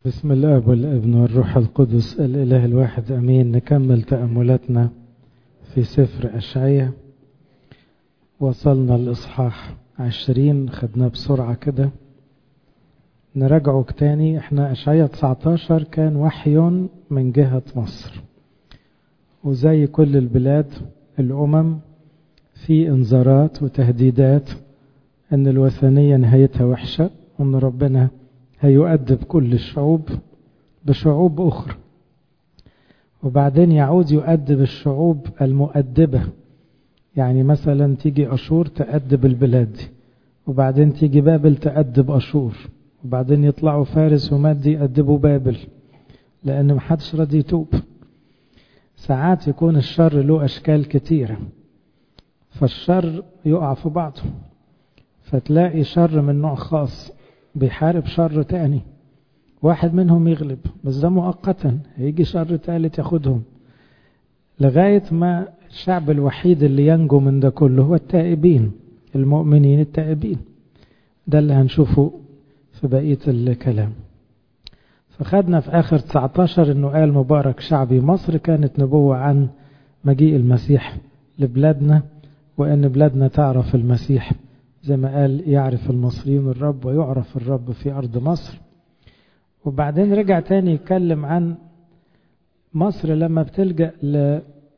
بسم الله والابن والروح القدس الإله الواحد أمين نكمل تأملاتنا في سفر أشعية وصلنا الإصحاح عشرين خدناه بسرعة كده نراجعه تاني احنا أشعية 19 كان وحي من جهة مصر وزي كل البلاد الأمم في انذارات وتهديدات ان الوثنية نهايتها وحشة وان ربنا هيؤدب كل الشعوب بشعوب أخرى وبعدين يعود يؤدب الشعوب المؤدبة يعني مثلا تيجي أشور تأدب البلاد دي وبعدين تيجي بابل تأدب أشور وبعدين يطلعوا فارس ومادي يأدبوا بابل لأن محدش راضي يتوب ساعات يكون الشر له أشكال كتيرة فالشر يقع في بعضه فتلاقي شر من نوع خاص بيحارب شر تاني واحد منهم يغلب بس ده مؤقتا هيجي شر تالت ياخدهم لغاية ما الشعب الوحيد اللي ينجو من ده كله هو التائبين المؤمنين التائبين ده اللي هنشوفه في بقية الكلام فخدنا في آخر 19 أنه قال مبارك شعبي مصر كانت نبوة عن مجيء المسيح لبلادنا وأن بلادنا تعرف المسيح زي ما قال يعرف المصريون الرب ويعرف الرب في أرض مصر وبعدين رجع تاني يتكلم عن مصر لما بتلجأ ل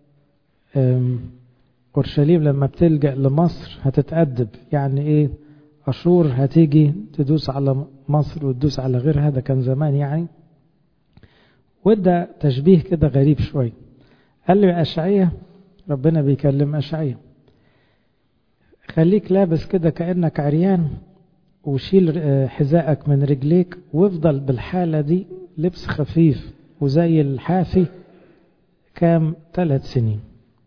أورشليم لما بتلجأ لمصر هتتأدب يعني إيه أشور هتيجي تدوس على مصر وتدوس على غيرها ده كان زمان يعني وده تشبيه كده غريب شوي قال له يا أشعية ربنا بيكلم أشعية خليك لابس كده كأنك عريان وشيل حذائك من رجليك وافضل بالحالة دي لبس خفيف وزي الحافي كام ثلاث سنين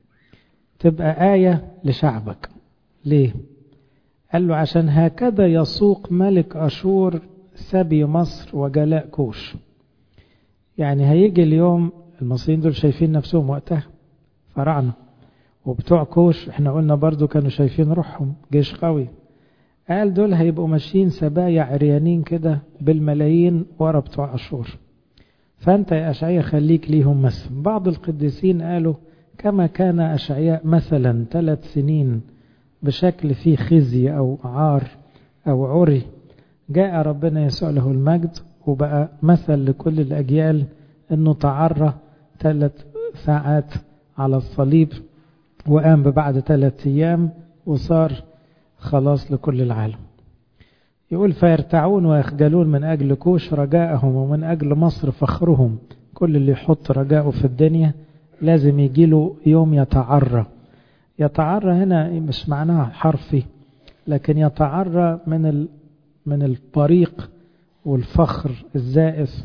تبقى آية لشعبك ليه قال له عشان هكذا يسوق ملك أشور سبي مصر وجلاء كوش يعني هيجي اليوم المصريين دول شايفين نفسهم وقتها فراعنه وبتوع كوش احنا قلنا برضو كانوا شايفين روحهم جيش قوي قال دول هيبقوا ماشيين سبايا عريانين كده بالملايين ورا بتوع أشور فأنت يا أشعية خليك ليهم مثل بعض القديسين قالوا كما كان أشعياء مثلا ثلاث سنين بشكل فيه خزي أو عار أو عري جاء ربنا يسوع له المجد وبقى مثل لكل الأجيال أنه تعرى ثلاث ساعات على الصليب وقام بعد ثلاثة أيام وصار خلاص لكل العالم يقول فيرتعون ويخجلون من أجل كوش رجاءهم ومن أجل مصر فخرهم كل اللي يحط رجاءه في الدنيا لازم يجي له يوم يتعرى يتعرى هنا مش معناها حرفي لكن يتعرى من ال من الطريق والفخر الزائف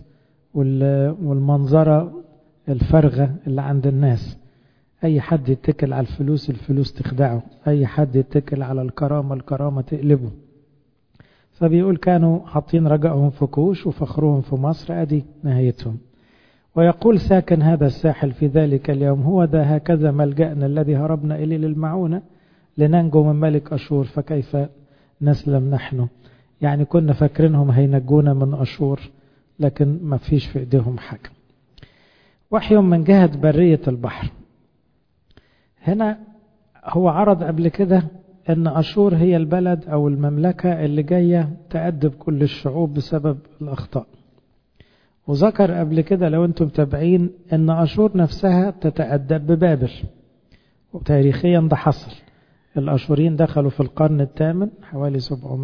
والمنظرة الفارغة اللي عند الناس أي حد يتكل على الفلوس الفلوس تخدعه أي حد يتكل على الكرامة الكرامة تقلبه فبيقول كانوا حاطين رجائهم في كوش وفخرهم في مصر أدي نهايتهم ويقول ساكن هذا الساحل في ذلك اليوم هو ذا هكذا ملجأنا الذي هربنا إليه للمعونة لننجو من ملك أشور فكيف نسلم نحن يعني كنا فاكرينهم هينجونا من أشور لكن ما فيش في إيديهم حاجة وحي من جهة برية البحر هنا هو عرض قبل كده ان اشور هي البلد او المملكة اللي جاية تأدب كل الشعوب بسبب الاخطاء وذكر قبل كده لو انتم متابعين ان اشور نفسها تتأدب ببابل وتاريخيا ده حصل الاشوريين دخلوا في القرن الثامن حوالي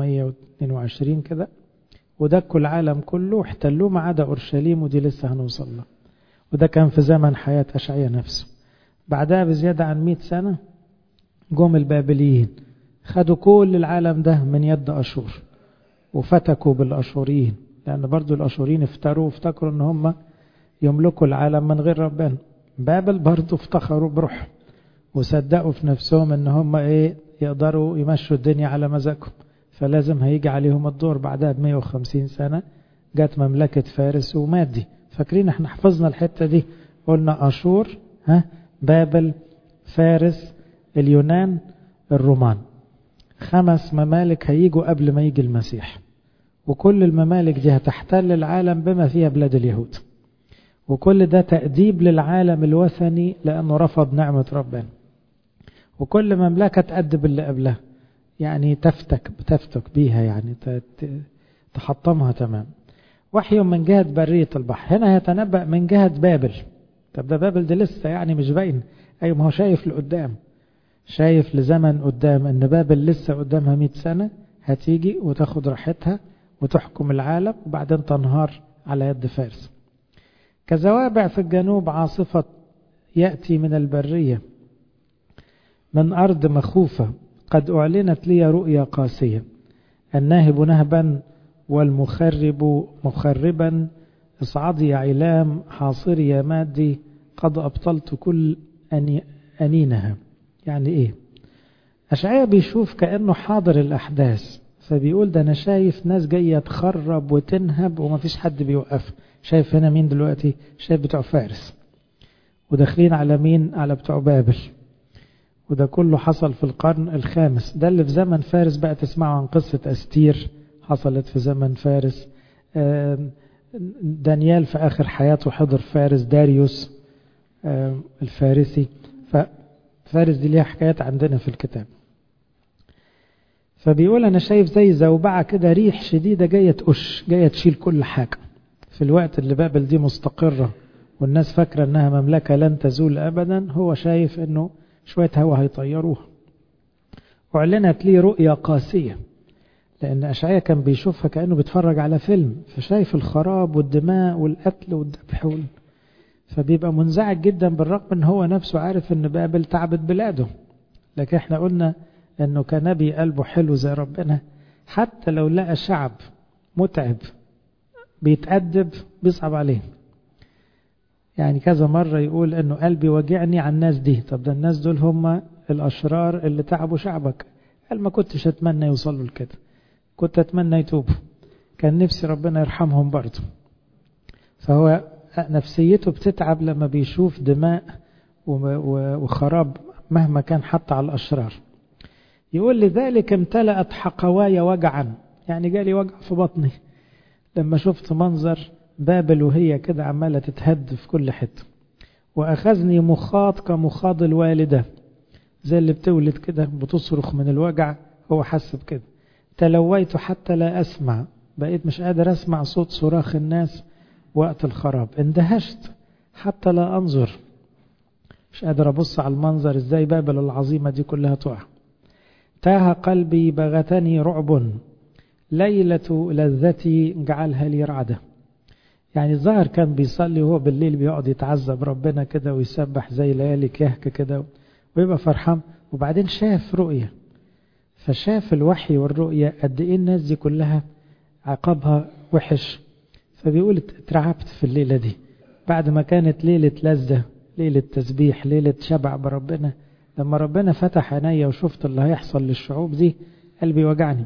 722 كده ودكوا العالم كله واحتلوه ما عدا اورشليم ودي لسه هنوصل لها وده كان في زمن حياة اشعيا نفسه بعدها بزيادة عن مئة سنة جم البابليين خدوا كل العالم ده من يد أشور وفتكوا بالأشوريين لأن برضو الأشوريين افتروا وافتكروا أن هم يملكوا العالم من غير ربنا بابل برضو افتخروا بروحهم وصدقوا في نفسهم أن هم إيه يقدروا يمشوا الدنيا على مزاجهم فلازم هيجي عليهم الدور بعدها ب 150 سنة جت مملكة فارس ومادي فاكرين احنا حفظنا الحتة دي قلنا أشور ها بابل فارس اليونان الرومان خمس ممالك هيجوا قبل ما يجي المسيح وكل الممالك دي هتحتل العالم بما فيها بلاد اليهود وكل ده تأديب للعالم الوثني لأنه رفض نعمة ربنا وكل مملكة تأدب اللي قبلها يعني تفتك بتفتك بيها يعني تحطمها تمام وحي من جهة برية البحر هنا يتنبأ من جهة بابل طب ده بابل دي لسه يعني مش باين أيوة ما هو شايف لقدام شايف لزمن قدام ان بابل لسه قدامها 100 سنة هتيجي وتاخد راحتها وتحكم العالم وبعدين تنهار على يد فارس كزوابع في الجنوب عاصفة يأتي من البرية من أرض مخوفة قد أعلنت لي رؤيا قاسية الناهب نهبا والمخرب مخربا اصعدي يا علام حاصري يا مادي قد أبطلت كل أني أنينها يعني إيه أشعيا بيشوف كأنه حاضر الأحداث فبيقول ده أنا شايف ناس جاية تخرب وتنهب ومفيش حد بيوقف شايف هنا مين دلوقتي شايف بتوع فارس وداخلين على مين على بتوع بابل وده كله حصل في القرن الخامس ده اللي في زمن فارس بقى تسمعوا عن قصة أستير حصلت في زمن فارس دانيال في آخر حياته حضر فارس داريوس الفارسي ففارس دي ليها حكايات عندنا في الكتاب فبيقول أنا شايف زي زوبعة كده ريح شديدة جاية تقش جاية تشيل كل حاجة في الوقت اللي بابل دي مستقرة والناس فاكرة أنها مملكة لن تزول أبدا هو شايف أنه شوية هوا هيطيروها أعلنت لي رؤيا قاسية لأن أشعيا كان بيشوفها كأنه بيتفرج على فيلم فشايف الخراب والدماء والقتل والذبح وال... فبيبقى منزعج جدا بالرغم ان هو نفسه عارف ان بابل تعبت بلاده لكن احنا قلنا انه كنبي قلبه حلو زي ربنا حتى لو لقى شعب متعب بيتأدب بيصعب عليه يعني كذا مرة يقول انه قلبي وجعني على الناس دي طب ده الناس دول هم الاشرار اللي تعبوا شعبك قال ما كنتش اتمنى يوصلوا لكده كنت اتمنى يتوبوا كان نفسي ربنا يرحمهم برضه فهو نفسيته بتتعب لما بيشوف دماء وخراب مهما كان حتى على الأشرار يقول لذلك امتلأت حقواي وجعا يعني جالي وجع في بطني لما شفت منظر بابل وهي كده عمالة تتهد في كل حتة وأخذني مخاض كمخاض الوالدة زي اللي بتولد كده بتصرخ من الوجع هو حس بكده تلويت حتى لا أسمع بقيت مش قادر أسمع صوت صراخ الناس وقت الخراب اندهشت حتى لا أنظر مش قادر أبص على المنظر إزاي بابل العظيمة دي كلها تقع تاه قلبي بغتني رعب ليلة لذتي جعلها لي رعدة يعني الظاهر كان بيصلي وهو بالليل بيقعد يتعذب ربنا كده ويسبح زي ليالي كهك كده ويبقى فرحان وبعدين شاف رؤية فشاف الوحي والرؤية قد ايه الناس دي كلها عقابها وحش فبيقول اترعبت في الليلة دي بعد ما كانت ليلة لذة ليلة تسبيح ليلة شبع بربنا لما ربنا فتح عينيا وشفت اللي هيحصل للشعوب دي قلبي وجعني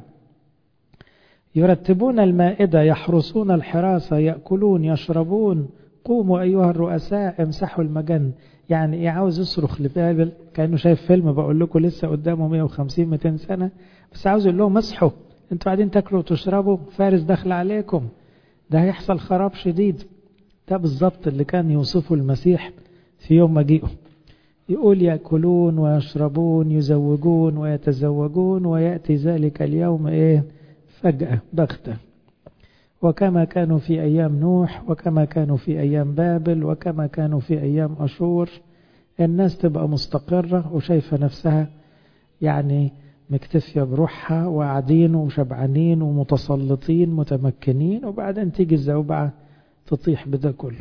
يرتبون المائدة يحرسون الحراسة يأكلون يشربون قوموا أيها الرؤساء امسحوا المجن يعني ايه عاوز يصرخ لبابل كأنه شايف فيلم بقول لكم لسه قدامه 150 200 سنة بس عاوز يقول لهم اصحوا انتوا قاعدين تاكلوا وتشربوا فارس داخل عليكم ده هيحصل خراب شديد ده بالظبط اللي كان يوصفه المسيح في يوم مجيئه يقول يأكلون ويشربون يزوجون ويتزوجون ويأتي ذلك اليوم ايه فجأة بغتة وكما كانوا في أيام نوح وكما كانوا في أيام بابل وكما كانوا في أيام أشور الناس تبقى مستقرة وشايفة نفسها يعني مكتفية بروحها وقاعدين وشبعانين ومتسلطين متمكنين وبعدين تيجي الزوبعة تطيح بده كله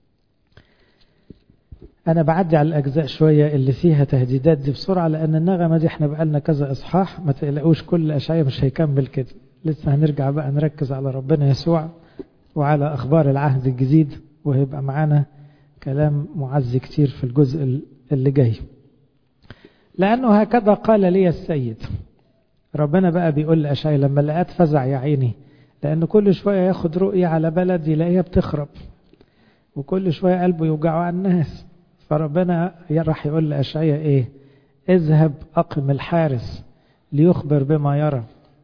أنا بعدي على الأجزاء شوية اللي فيها تهديدات دي بسرعة لأن النغمة دي احنا بقالنا كذا إصحاح ما تقلقوش كل أشعية مش هيكمل كده لسه هنرجع بقى نركز على ربنا يسوع وعلى أخبار العهد الجديد وهيبقى معانا كلام معزي كتير في الجزء اللي جاي لأنه هكذا قال لي السيد ربنا بقى بيقول لأشعيا لما لقيت فزع يا عيني لأن كل شوية ياخد رؤية على بلد يلاقيها بتخرب وكل شوية قلبه يوجعه على الناس فربنا راح يقول لأشعيا إيه اذهب أقم الحارس ليخبر بما يرى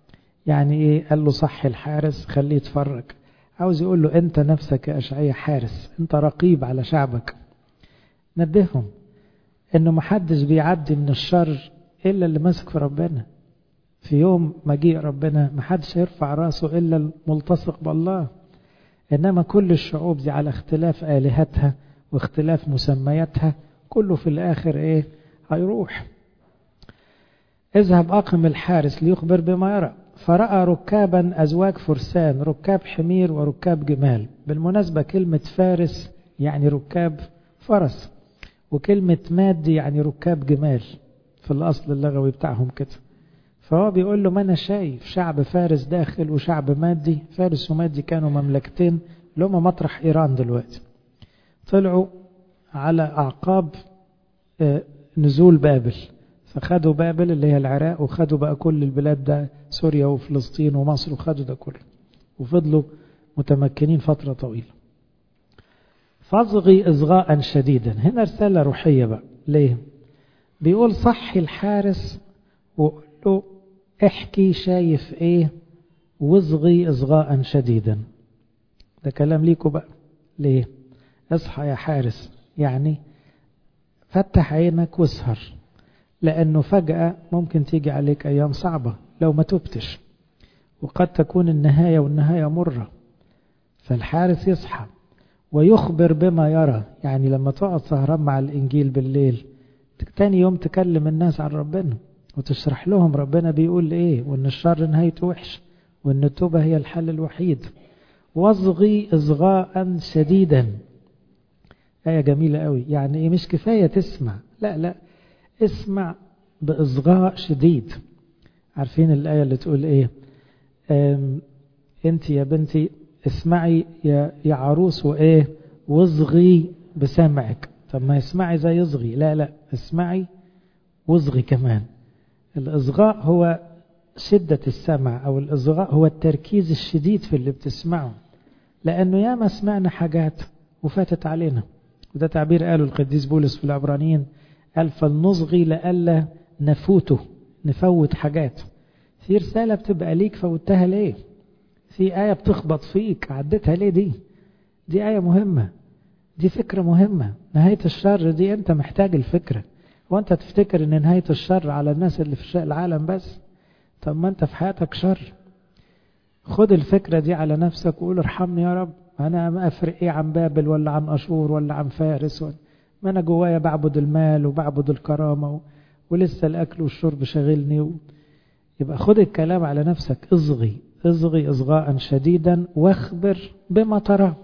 يعني ايه قال له صح الحارس خليه يتفرج عاوز يقول له انت نفسك يا اشعيا حارس انت رقيب على شعبك نبههم انه محدش بيعدي من الشر الا اللي ماسك في ربنا في يوم مجيء ربنا محدش هيرفع راسه الا الملتصق بالله انما كل الشعوب دي على اختلاف الهتها واختلاف مسمياتها كله في الاخر ايه هيروح اذهب اقم الحارس ليخبر بما يرى فرأى ركابا أزواج فرسان ركاب حمير وركاب جمال بالمناسبة كلمة فارس يعني ركاب فرس وكلمة مادي يعني ركاب جمال في الأصل اللغوي بتاعهم كده فهو بيقول له ما أنا شايف شعب فارس داخل وشعب مادي فارس ومادي كانوا مملكتين اللي هم مطرح إيران دلوقتي طلعوا على أعقاب نزول بابل فخدوا بابل اللي هي العراق وخدوا بقى كل البلاد ده سوريا وفلسطين ومصر وخدوا ده كله وفضلوا متمكنين فترة طويلة فاصغي إصغاء شديدا هنا رسالة روحية بقى ليه بيقول صحي الحارس وقول له احكي شايف ايه واصغي إصغاء شديدا ده كلام ليكوا بقى ليه اصحى يا حارس يعني فتح عينك واسهر لأنه فجأة ممكن تيجي عليك أيام صعبة لو ما تبتش وقد تكون النهاية والنهاية مرة فالحارس يصحى ويخبر بما يرى يعني لما تقعد سهران مع الإنجيل بالليل تاني يوم تكلم الناس عن ربنا وتشرح لهم ربنا بيقول إيه وإن الشر نهايته وحش وإن التوبة هي الحل الوحيد واصغي إصغاء شديدا آية جميلة قوي يعني إيه مش كفاية تسمع لا لا اسمع بإصغاء شديد عارفين الآية اللي تقول إيه أنت يا بنتي اسمعي يا, يا عروس وإيه واصغي بسمعك طب ما اسمعي زي يصغي لا لا اسمعي واصغي كمان الإصغاء هو شدة السمع أو الإصغاء هو التركيز الشديد في اللي بتسمعه لأنه ياما سمعنا حاجات وفاتت علينا وده تعبير قاله القديس بولس في العبرانيين قال فلنصغي لألا نفوته نفوت حاجات في رسالة بتبقى ليك فوتها ليه في آية بتخبط فيك عدتها ليه دي دي آية مهمة دي فكرة مهمة نهاية الشر دي أنت محتاج الفكرة وأنت تفتكر أن نهاية الشر على الناس اللي في العالم بس طب ما أنت في حياتك شر خد الفكرة دي على نفسك وقول ارحمني يا رب أنا ما أفرق إيه عن بابل ولا عن أشور ولا عن فارس ولا ما أنا جوايا بعبد المال وبعبد الكرامة و... ولسه الأكل والشرب شاغلني و... يبقى خد الكلام على نفسك اصغي اصغي إصغاء شديدا واخبر بما ترى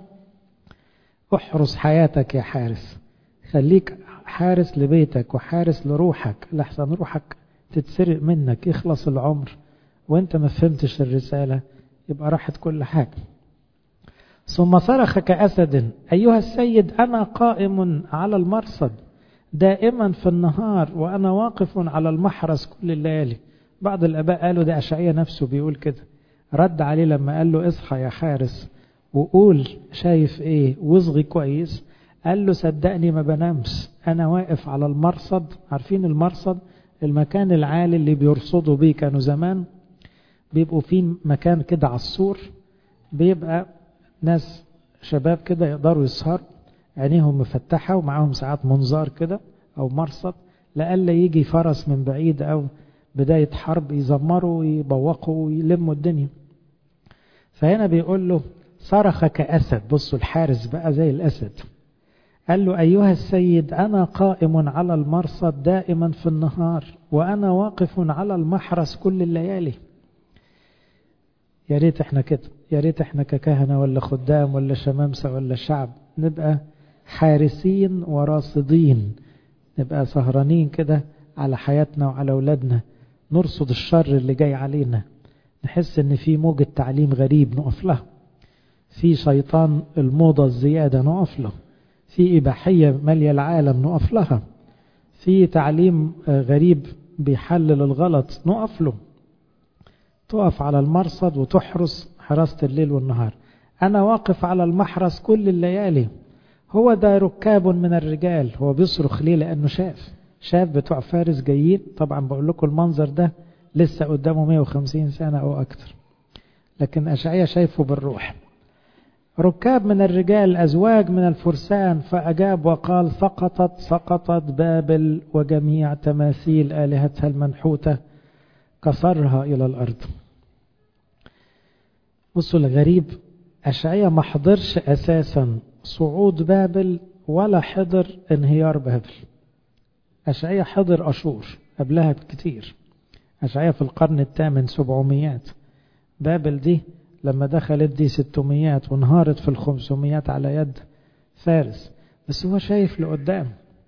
احرس حياتك يا حارس خليك حارس لبيتك وحارس لروحك لحسن روحك تتسرق منك يخلص العمر وانت ما فهمتش الرسالة يبقى راحت كل حاجة ثم صرخ كأسد أيها السيد أنا قائم على المرصد دائما في النهار وأنا واقف على المحرس كل الليالي بعض الآباء قالوا ده أشعية نفسه بيقول كده رد عليه لما قال له اصحى يا حارس وقول شايف ايه واصغي كويس قال له صدقني ما بنامش انا واقف على المرصد عارفين المرصد المكان العالي اللي بيرصدوا بيه كانوا زمان بيبقوا في مكان كده على السور بيبقى ناس شباب كده يقدروا يسهروا عينيهم مفتحة ومعاهم ساعات منظار كده أو مرصد لألا يجي فرس من بعيد أو بداية حرب يزمروا ويبوقوا ويلموا الدنيا فهنا بيقول له صرخ كأسد بصوا الحارس بقى زي الأسد قال له أيها السيد أنا قائم على المرصد دائما في النهار وأنا واقف على المحرس كل الليالي يا ريت احنا كده يا ريت احنا ككهنة ولا خدام ولا شمامسة ولا شعب نبقى حارسين وراصدين نبقى سهرانين كده على حياتنا وعلى أولادنا نرصد الشر اللي جاي علينا نحس ان في موجة تعليم غريب نقف له في شيطان الموضة الزيادة نقف له في إباحية مالية العالم نقف لها في تعليم غريب بيحلل الغلط نقف له تقف على المرصد وتحرس حراسة الليل والنهار أنا واقف على المحرس كل الليالي هو ده ركاب من الرجال هو بيصرخ ليه لأنه شاف شاف بتوع فارس جايين طبعا بقول لكم المنظر ده لسه قدامه 150 سنة أو أكتر لكن أشعية شايفه بالروح ركاب من الرجال أزواج من الفرسان فأجاب وقال سقطت سقطت بابل وجميع تماثيل آلهتها المنحوتة كسرها إلى الأرض بصوا الغريب أشعية ما حضرش أساسا صعود بابل ولا حضر انهيار بابل أشعية حضر أشور قبلها بكتير أشعية في القرن الثامن سبعميات بابل دي لما دخلت دي ستميات وانهارت في الخمسميات على يد فارس بس هو شايف لقدام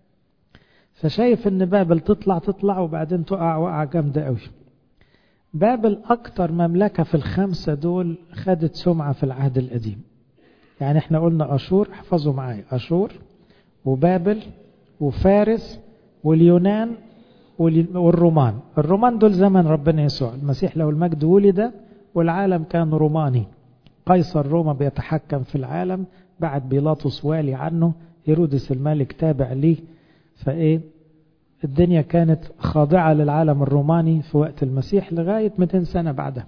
فشايف ان بابل تطلع تطلع وبعدين تقع وقع جامدة قوي بابل اكتر مملكة في الخمسة دول خدت سمعة في العهد القديم يعني احنا قلنا اشور احفظوا معايا اشور وبابل وفارس واليونان والرومان الرومان دول زمن ربنا يسوع المسيح له المجد ولد والعالم كان روماني قيصر روما بيتحكم في العالم بعد بيلاطس والي عنه هيرودس الملك تابع ليه فايه الدنيا كانت خاضعة للعالم الروماني في وقت المسيح لغاية 200 سنة بعدها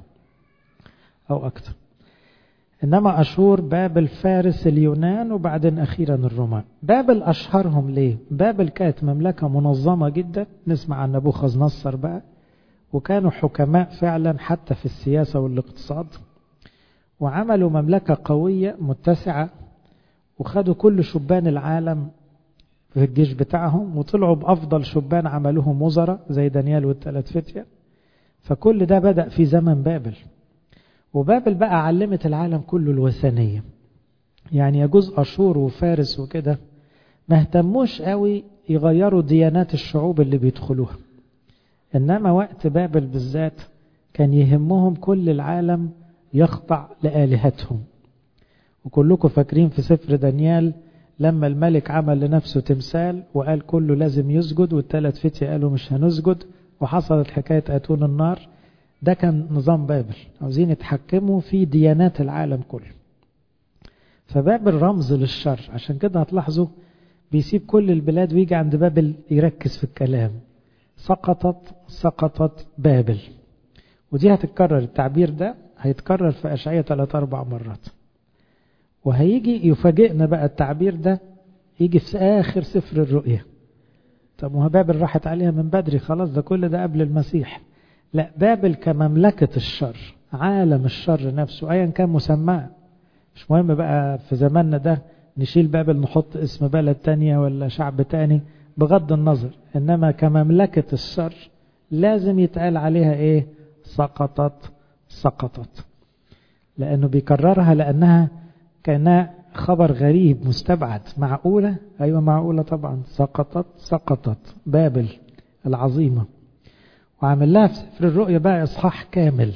أو أكثر إنما أشور بابل فارس اليونان وبعدين أخيرا الرومان بابل أشهرهم ليه بابل كانت مملكة منظمة جدا نسمع عن نبوخذ نصر بقى وكانوا حكماء فعلا حتى في السياسة والاقتصاد وعملوا مملكة قوية متسعة وخدوا كل شبان العالم في الجيش بتاعهم وطلعوا بأفضل شبان عملوهم وزراء زي دانيال والثلاث فتية فكل ده بدأ في زمن بابل وبابل بقى علمت العالم كله الوثنية يعني يجوز أشور وفارس وكده ما اهتموش قوي يغيروا ديانات الشعوب اللي بيدخلوها إنما وقت بابل بالذات كان يهمهم كل العالم يخضع لآلهتهم وكلكم فاكرين في سفر دانيال لما الملك عمل لنفسه تمثال وقال كله لازم يسجد والثلاث فتية قالوا مش هنسجد وحصلت حكاية أتون النار ده كان نظام بابل عاوزين يتحكموا في ديانات العالم كله فبابل رمز للشر عشان كده هتلاحظوا بيسيب كل البلاد ويجي عند بابل يركز في الكلام سقطت سقطت بابل ودي هتتكرر التعبير ده هيتكرر في أشعية ثلاث أربع مرات وهيجي يفاجئنا بقى التعبير ده يجي في آخر سفر الرؤية طب ما بابل راحت عليها من بدري خلاص ده كل ده قبل المسيح لا بابل كمملكة الشر عالم الشر نفسه أيا كان مسماه مش مهم بقى في زماننا ده نشيل بابل نحط اسم بلد تانية ولا شعب تاني بغض النظر إنما كمملكة الشر لازم يتقال عليها إيه سقطت سقطت لأنه بيكررها لأنها كان خبر غريب مستبعد معقولة أيوة معقولة طبعا سقطت سقطت بابل العظيمة وعمل لها في سفر الرؤيا بقى إصحاح كامل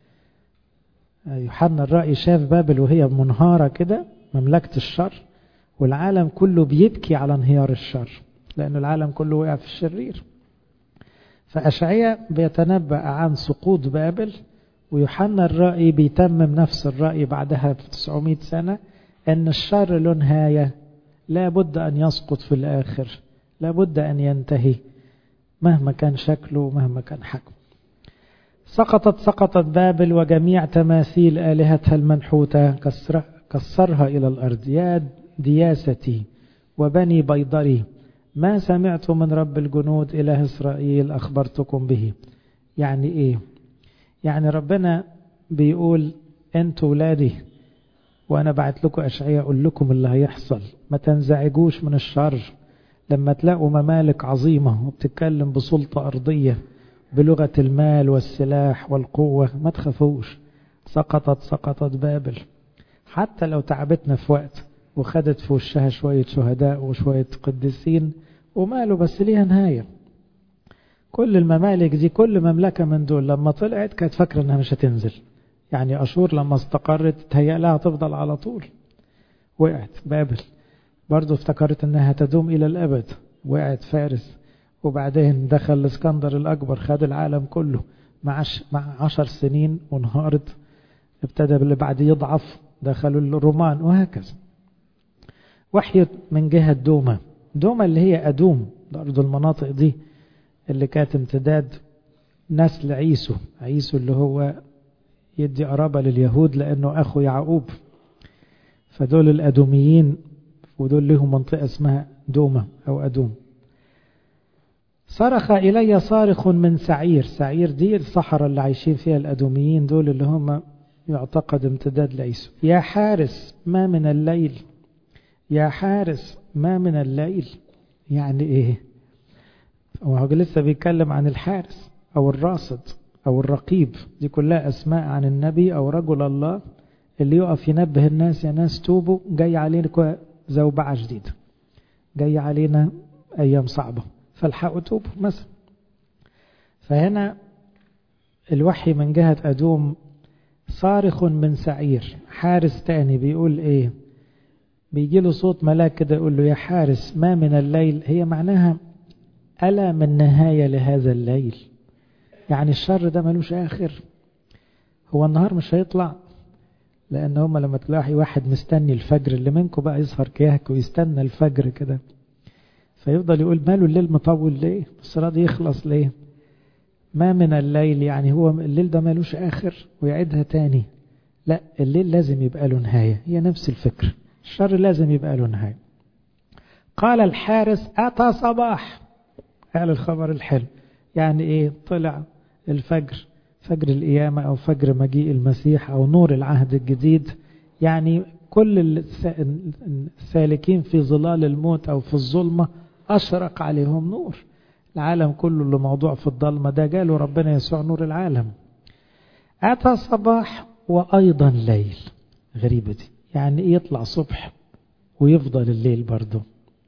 يوحنا الرأي شاف بابل وهي منهارة كده مملكة الشر والعالم كله بيبكي على انهيار الشر لأن العالم كله وقع في الشرير فأشعية بيتنبأ عن سقوط بابل ويوحنا الرأي بيتمم نفس الرأي بعدها ب 900 سنة أن الشر له نهاية لا بد أن يسقط في الآخر لا بد أن ينتهي مهما كان شكله ومهما كان حجمه سقطت سقطت بابل وجميع تماثيل آلهتها المنحوتة كسر كسرها إلى الأرض يا دياستي وبني بيضري ما سمعت من رب الجنود إله إسرائيل أخبرتكم به يعني إيه يعني ربنا بيقول أنتوا ولادي وأنا بعت لكم أشعية أقول لكم اللي هيحصل ما تنزعجوش من الشر لما تلاقوا ممالك عظيمة وبتتكلم بسلطة أرضية بلغة المال والسلاح والقوة ما تخافوش سقطت سقطت بابل حتى لو تعبتنا في وقت وخدت في وشها شوية شهداء وشوية قديسين وماله بس ليها نهاية كل الممالك دي كل مملكة من دول لما طلعت كانت فاكرة انها مش هتنزل يعني أشور لما استقرت تهيأ لها تفضل على طول وقعت بابل برضو افتكرت انها هتدوم الى الابد وقعت فارس وبعدين دخل الاسكندر الاكبر خد العالم كله مع مع عشر سنين وانهارت ابتدى اللي بعد يضعف دخلوا الرومان وهكذا وحي من جهة دوما دوما اللي هي أدوم برضو المناطق دي اللي كانت امتداد نسل عيسو عيسو اللي هو يدي قرابة لليهود لأنه أخو يعقوب فدول الأدوميين ودول لهم منطقة اسمها دومة أو أدوم صرخ إلي صارخ من سعير سعير دي الصحراء اللي عايشين فيها الأدوميين دول اللي هم يعتقد امتداد لعيسو يا حارس ما من الليل يا حارس ما من الليل يعني ايه هو لسه بيتكلم عن الحارس او الراصد او الرقيب دي كلها اسماء عن النبي او رجل الله اللي يقف ينبه الناس يا ناس توبوا جاي علينا زوبعة جديدة جاي علينا ايام صعبة فالحقوا توبوا مثلا فهنا الوحي من جهة أدوم صارخ من سعير حارس تاني بيقول ايه بيجي له صوت ملاك كده يقول له يا حارس ما من الليل هي معناها ألا من نهاية لهذا الليل يعني الشر ده ملوش آخر هو النهار مش هيطلع لأن هما لما تلاقي واحد مستني الفجر اللي منكم بقى يسهر كيهك ويستنى الفجر كده فيفضل يقول ماله الليل مطول ليه بس راضي يخلص ليه ما من الليل يعني هو الليل ده مالوش آخر ويعيدها تاني لا الليل لازم يبقى له نهاية هي نفس الفكر الشر لازم يبقى له نهاية قال الحارس أتى صباح قال الخبر الحلو يعني إيه طلع الفجر فجر القيامة أو فجر مجيء المسيح أو نور العهد الجديد يعني كل السالكين في ظلال الموت أو في الظلمة أشرق عليهم نور العالم كله اللي موضوع في الضلمة ده جاله ربنا يسوع نور العالم أتى صباح وأيضا ليل غريبة دي يعني إيه يطلع صبح ويفضل الليل برضه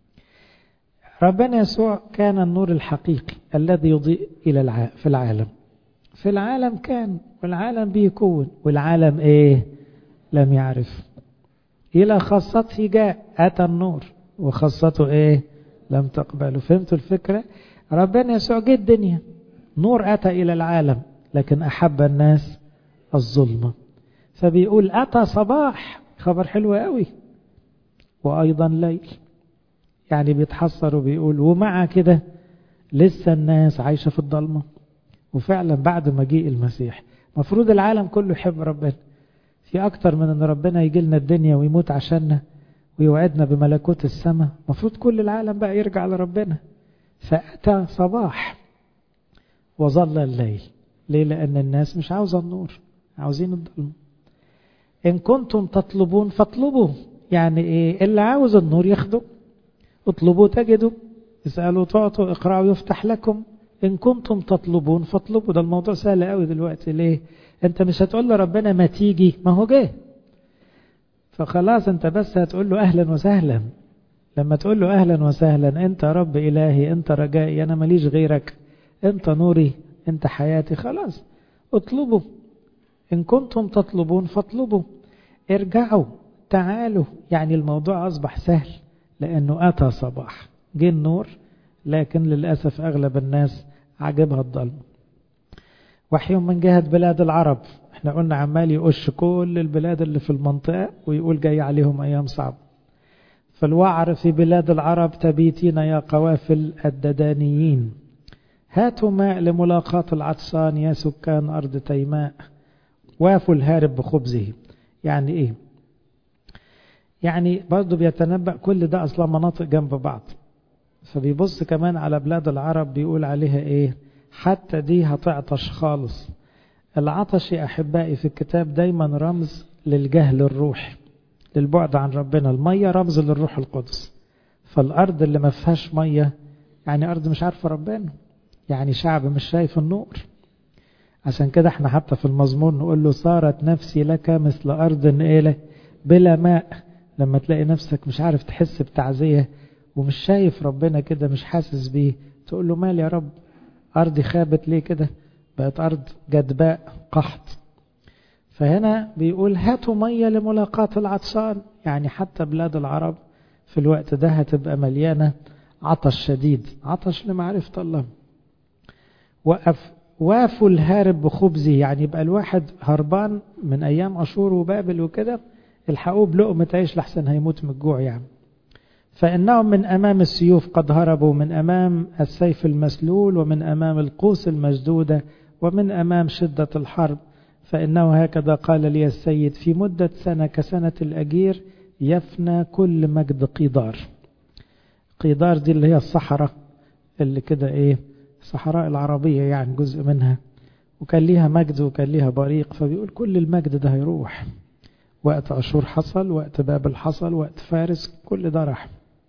ربنا يسوع كان النور الحقيقي الذي يضيء إلى الع... في العالم في العالم كان والعالم بيكون والعالم إيه لم يعرف إلى خاصته جاء أتى النور وخاصته إيه لم تقبله فهمتوا الفكرة ربنا يسوع جه الدنيا نور أتى إلى العالم لكن أحب الناس الظلمة فبيقول أتى صباح خبر حلو قوي وأيضا ليل يعني بيتحسر وبيقول ومع كده لسه الناس عايشة في الضلمة وفعلا بعد مجيء المسيح مفروض العالم كله يحب ربنا في أكتر من أن ربنا يجي لنا الدنيا ويموت عشاننا ويوعدنا بملكوت السماء مفروض كل العالم بقى يرجع لربنا فأتى صباح وظل الليل ليه لأن الناس مش عاوزة النور عاوزين الظلم إن كنتم تطلبون فاطلبوا يعني إيه اللي عاوز النور ياخده اطلبوا تجدوا اسألوا تعطوا اقرأوا يفتح لكم إن كنتم تطلبون فاطلبوا ده الموضوع سهل قوي دلوقتي ليه انت مش هتقول لربنا ما تيجي ما هو جه فخلاص انت بس هتقول له اهلا وسهلا لما تقول له اهلا وسهلا انت رب الهي انت رجائي انا ماليش غيرك انت نوري انت حياتي خلاص اطلبوا ان كنتم تطلبون فاطلبوا ارجعوا تعالوا يعني الموضوع اصبح سهل لانه اتى صباح جه النور لكن للاسف اغلب الناس عجبها الظلم وحي من جهة بلاد العرب احنا قلنا عمال يقش كل البلاد اللي في المنطقة ويقول جاي عليهم أيام صعبة فالوعر في بلاد العرب تبيتين يا قوافل الددانيين هاتوا ماء لملاقاة العطشان يا سكان أرض تيماء وافوا الهارب بخبزه يعني ايه يعني برضه بيتنبأ كل ده أصلا مناطق جنب بعض فبيبص كمان على بلاد العرب بيقول عليها ايه حتى دي هتعطش خالص العطش يا أحبائي في الكتاب دايما رمز للجهل الروحي للبعد عن ربنا المية رمز للروح القدس فالأرض اللي ما فيهاش مية يعني أرض مش عارفة ربنا يعني شعب مش شايف النور عشان كده احنا حتى في المزمور نقول له صارت نفسي لك مثل أرض إيه بلا ماء لما تلاقي نفسك مش عارف تحس بتعزية ومش شايف ربنا كده مش حاسس بيه تقول له مال يا رب أرضي خابت ليه كده بقت أرض جدباء قحط فهنا بيقول هاتوا مية لملاقاة العطشان يعني حتى بلاد العرب في الوقت ده هتبقى مليانة عطش شديد عطش لمعرفة الله وقف وافوا الهارب بخبزه يعني يبقى الواحد هربان من أيام أشور وبابل وكده الحقوه بلقمة عيش لحسن هيموت من الجوع يعني فإنهم من أمام السيوف قد هربوا من أمام السيف المسلول ومن أمام القوس المشدودة ومن أمام شدة الحرب فإنه هكذا قال لي السيد في مدة سنة كسنة الأجير يفنى كل مجد قيدار قيدار دي اللي هي الصحراء اللي كده ايه صحراء العربية يعني جزء منها وكان ليها مجد وكان ليها بريق فبيقول كل المجد ده هيروح وقت أشور حصل وقت بابل حصل وقت فارس كل ده راح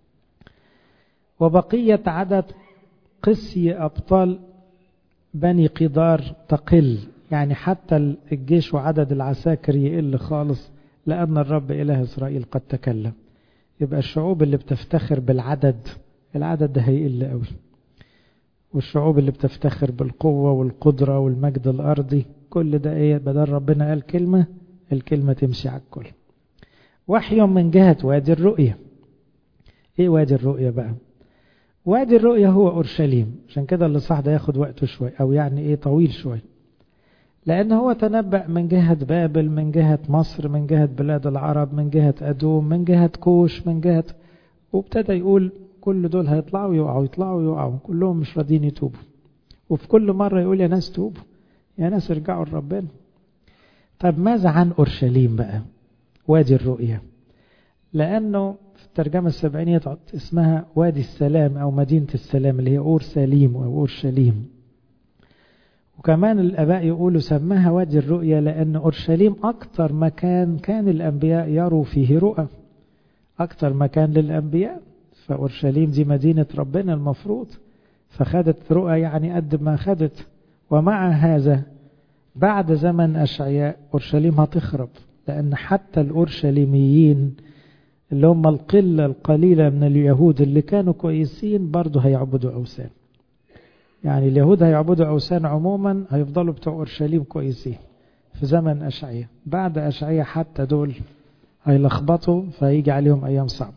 وبقية عدد قسي أبطال بني قدار تقل يعني حتى الجيش وعدد العساكر يقل خالص لأن الرب إله إسرائيل قد تكلم يبقى الشعوب اللي بتفتخر بالعدد العدد ده هيقل قوي والشعوب اللي بتفتخر بالقوة والقدرة والمجد الأرضي كل ده إيه بدل ربنا قال كلمة الكلمة تمشي على الكل وحي من جهة وادي الرؤية إيه وادي الرؤية بقى وادي الرؤية هو أورشليم عشان كده اللي صح ده ياخد وقته شوي أو يعني إيه طويل شوي لأن هو تنبأ من جهة بابل من جهة مصر من جهة بلاد العرب من جهة أدوم من جهة كوش من جهة وابتدى يقول كل دول هيطلعوا يقعوا يطلعوا يقعوا كلهم مش راضيين يتوبوا وفي كل مرة يقول يا ناس توبوا يا ناس ارجعوا لربنا طب ماذا عن أورشليم بقى وادي الرؤية لأنه في الترجمة السبعينية اسمها وادي السلام أو مدينة السلام اللي هي أورسليم أو أورشليم وكمان الآباء يقولوا سماها وادي الرؤية لأن أورشليم أكتر مكان كان الأنبياء يروا فيه رؤى أكتر مكان للأنبياء فأورشليم دي مدينة ربنا المفروض فخدت رؤى يعني قد ما خدت ومع هذا بعد زمن أشعياء أورشليم هتخرب لأن حتى الأورشليميين اللي هم القلة القليلة من اليهود اللي كانوا كويسين برضه هيعبدوا أوثان يعني اليهود هيعبدوا أوثان عموما هيفضلوا بتوع أورشليم كويسين في زمن أشعية بعد أشعية حتى دول هيلخبطوا فهيجي عليهم أيام صعبة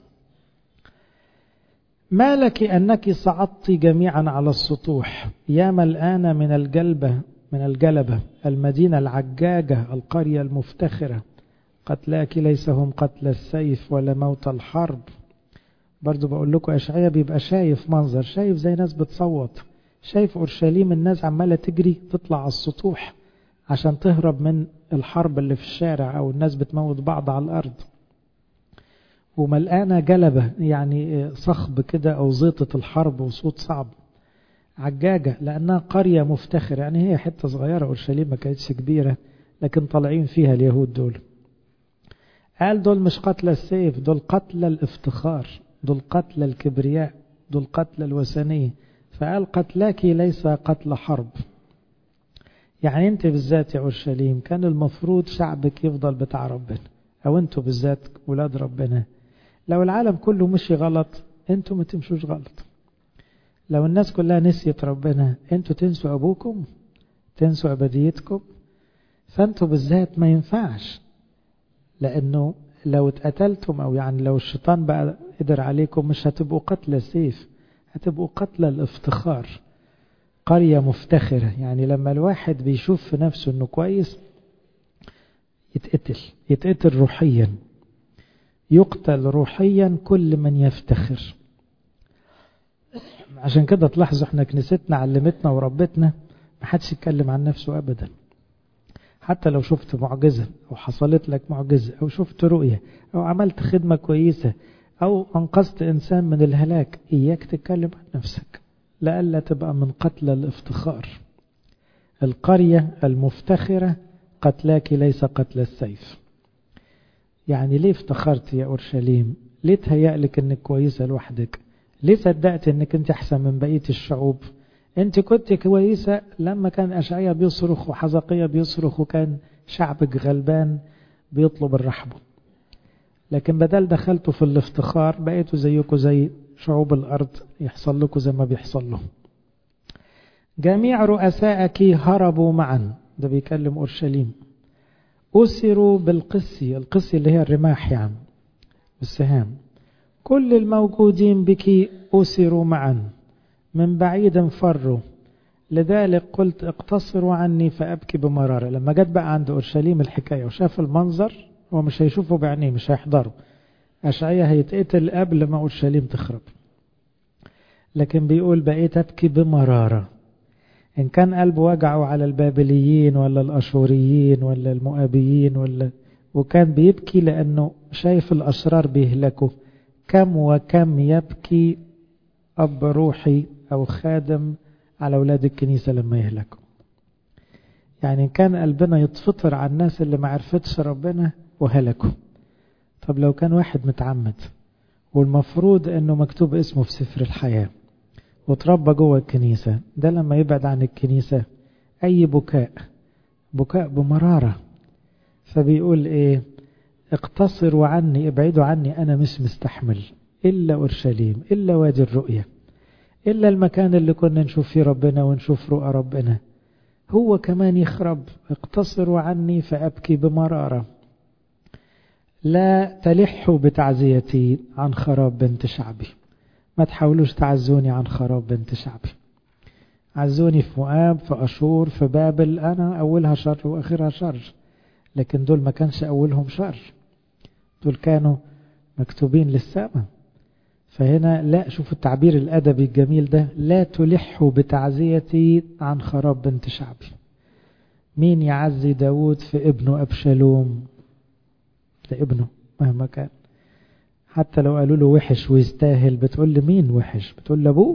ما لك أنك صعدت جميعا على السطوح يا ملآن من الجلبة من الجلبة المدينة العجاجة القرية المفتخرة قتلاك ليس هم قتل السيف ولا موت الحرب برضو بقول لكم أشعية بيبقى شايف منظر شايف زي ناس بتصوت شايف أورشليم الناس عمالة تجري تطلع على السطوح عشان تهرب من الحرب اللي في الشارع أو الناس بتموت بعض على الأرض وملقانة جلبة يعني صخب كده أو زيطة الحرب وصوت صعب عجاجة لأنها قرية مفتخرة يعني هي حتة صغيرة أورشليم ما كانتش كبيرة لكن طالعين فيها اليهود دول قال دول مش قتل السيف دول قتل الافتخار دول قتل الكبرياء دول قتل الوثنية فقال قتلاك ليس قتل حرب يعني انت بالذات يا اورشليم كان المفروض شعبك يفضل بتاع ربنا او انتوا بالذات ولاد ربنا لو العالم كله مشي غلط انتوا ما تمشوش غلط لو الناس كلها نسيت ربنا انتوا تنسوا ابوكم تنسوا ابديتكم فانتوا بالذات ما ينفعش لانه لو اتقتلتم او يعني لو الشيطان بقى قدر عليكم مش هتبقوا قتل السيف هتبقوا قتل الافتخار قرية مفتخرة يعني لما الواحد بيشوف في نفسه انه كويس يتقتل يتقتل روحيا يقتل روحيا كل من يفتخر عشان كده تلاحظوا احنا كنيستنا علمتنا وربتنا ما حدش يتكلم عن نفسه ابدا حتى لو شفت معجزة أو حصلت لك معجزة أو شفت رؤية أو عملت خدمة كويسة أو أنقذت إنسان من الهلاك إياك تتكلم عن نفسك لألا تبقى من قتل الافتخار القرية المفتخرة قتلاك ليس قتل السيف يعني ليه افتخرت يا أورشليم ليه تهيألك أنك كويسة لوحدك ليه صدقت أنك أنت أحسن من بقية الشعوب أنت كنت كويسة لما كان أشعية بيصرخ وحزقية بيصرخ وكان شعبك غلبان بيطلب الرحمة لكن بدل دخلتوا في الافتخار بقيتوا زيكم زي شعوب الأرض يحصل لكم زي ما بيحصل لهم جميع رؤسائك هربوا معا ده بيكلم أورشليم أسروا بالقسي القسي اللي هي الرماح يعني بالسهام كل الموجودين بك أسروا معا من بعيد فروا لذلك قلت اقتصروا عني فأبكي بمرارة لما جت بقى عند أورشليم الحكاية وشاف المنظر هو مش هيشوفه بعينيه مش هيحضره أشعية هيتقتل قبل ما أورشليم تخرب لكن بيقول بقيت أبكي بمرارة إن كان قلبه وجعه على البابليين ولا الأشوريين ولا المؤابيين ولا وكان بيبكي لأنه شايف الأشرار بيهلكوا كم وكم يبكي أب روحي أو خادم على أولاد الكنيسة لما يهلكوا يعني كان قلبنا يتفطر على الناس اللي ما عرفتش ربنا وهلكوا طب لو كان واحد متعمد والمفروض انه مكتوب اسمه في سفر الحياة وتربى جوه الكنيسة ده لما يبعد عن الكنيسة اي بكاء بكاء بمرارة فبيقول ايه اقتصروا عني ابعدوا عني انا مش مستحمل الا اورشليم الا وادي الرؤية الا المكان اللي كنا نشوف فيه ربنا ونشوف رؤى ربنا هو كمان يخرب اقتصروا عني فابكي بمراره لا تلحوا بتعزيتي عن خراب بنت شعبي ما تحاولوش تعزوني عن خراب بنت شعبي عزوني في مؤاب في أشور في بابل أنا أولها شر وآخرها شر لكن دول ما كانش أولهم شر دول كانوا مكتوبين للسماء فهنا لا شوف التعبير الأدبي الجميل ده لا تلحوا بتعزيتي عن خراب بنت شعبي مين يعزي داود في ابنه أبشالوم ده ابنه مهما كان حتى لو قالوا له وحش ويستاهل بتقول لي مين وحش بتقول لابوه